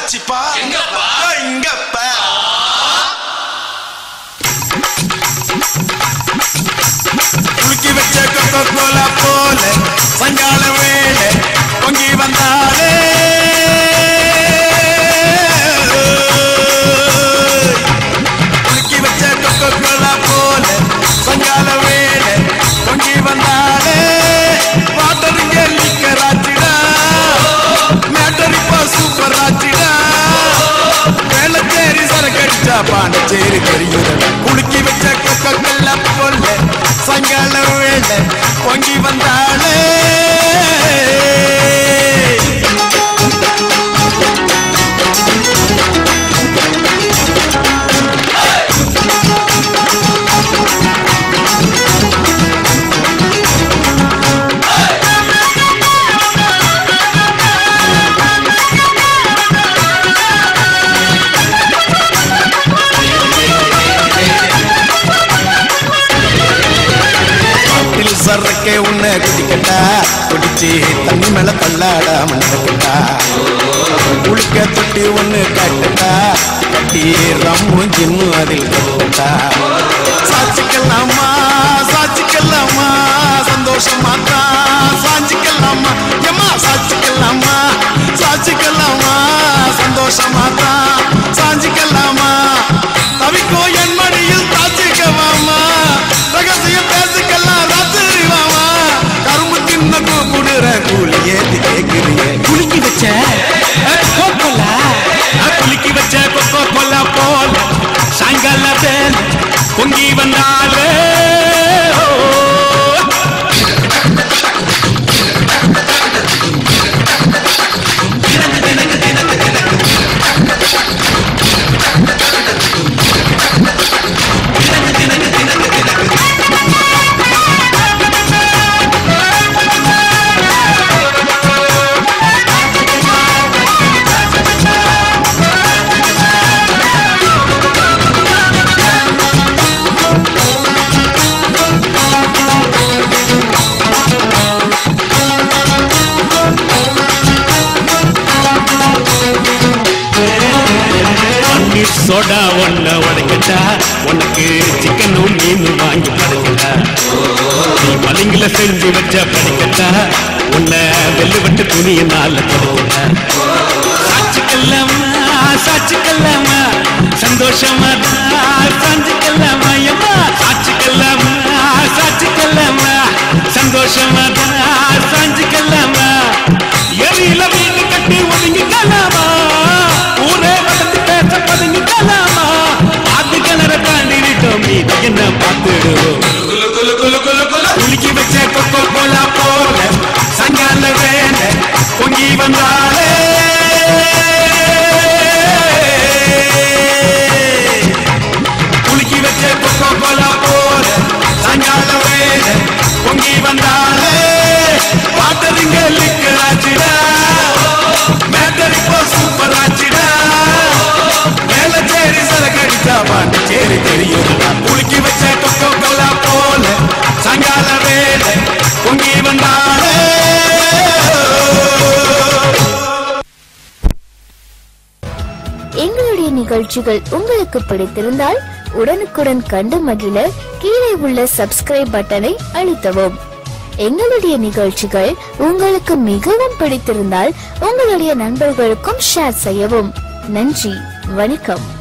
ஆச்சுப்பா எங்கப்பா? இங்கப்பா குலுக்கி வச்ச கொக்கோ கோலா போல சங்கால வேலை பொங்கி வந்தாலே குலுக்கி வச்ச கொக்கோ கோலா போல சங்கால வேலை பொங்கி வந்தாலே வாட்டருங்க லிக்கராச்சிடா மேட்டரிப்பா சூப்பர் ஆச்சிடா வேளச்சேரி சரக்கடிச்சா பாண்டச்சேரி தெரியுது குலுக்கி வச்ச கொக்க கொல்ல பொல்ல சங்கால வேலை பொங்கி வந்தாளே காட்டில் சரக்கே உன்னை குடிக்கட்டா குடிச்சு தண்ணி மேல தள்ளாடா மண்டக்கட்டா குளிக்க தொட்டி ஒண்ணு கட்டட்டா கட்டி ரம்மும் ஜின்னு அதில் கட்டட்டா சாட்சிக்கலாமா சாட்சிக்கலாமா சந்தோஷமா தான் சாட்சிக்கலாமா எம்மா சாட்சிக்கலாமா சாட்சிக்கலாமா சந்தோஷமா தான் சாட்சிக்கலாமா தவிக்கோ என் மடியில் தாச்சிக்கவாமா ரகசியம் பேசிக்கலாம் ராத்திரி வாமா கரும்பு தின்ன கூப்பிடுற கூலி ஏத்தி கேக்குறியே குலுக்கி வச்ச கோப்பலா குலுக்கி வச்ச கொக்கோ கொல்லா போல சாயங்கால வேலை பொங்கி வந்தாலே அன்னி சோடா ஒன்ன உடைக்கட்டா உனக்கு சிக்கனும் மீனும் வாங்கி படைக்கட்டா நீ மலிங்கில செஞ்சு வச்ச படிக்கட்டா உன்னை வெள்ளு வட்டு துணியினால படைக்கட்டா சாட்சிக்கல்லாமா சாட்சிக்கல்லாமா சந்தோஷமா சாஞ்சிக்கல்லாமா எம்மா சாட்சிக்கல்லாமா சாட்சிக்கல்லாமா சந்தோஷமா சாஞ்சிக்கல்லாமா எரியில வீடு கட்டி ஒதுங்கிக்கலாமா ஊரே வளர்ந்து பேச பதுங்கிக்கலாமா ஆத்து கிணற தாண்டி விட்டோம் மீது என்ன பார்த்துடுவோம் குலு குலு குலு குலு குலு குலுக்கி வச்ச கொக்கோ கோலா போல சங்கால வேலை பொங்கி வந்தாலே குலுக்கி வச்ச கொக்கோ கோலா போல சங்கால வேலை பொங்கி வந்தாலே பாட்டருங்க லிக்கராச்சிடா மேட்டரிப்போ சூப்பர் ஆச்சிடா வேளச்சேரி சரக்கடிச்சா பாண்டச்சேரி தெரியும் குலுக்கி வச்ச கொக்கோ கோலா போல சங்கால வேலை பொங்கி வந்தாலே எங்களுடைய நிகழ்ச்சிகள் உங்களுக்கு பிடித்திருந்தால் உடனுக்குடன் கண்டு மகிழ கீழே உள்ள சப்ஸ்கிரைப் பட்டனை அழுத்தவும் எங்களுடைய நிகழ்ச்சிகள் உங்களுக்கு மிகவும் பிடித்திருந்தால் உங்களுடைய நண்பர்களுக்கும் ஷேர் செய்யவும் நன்றி வணக்கம்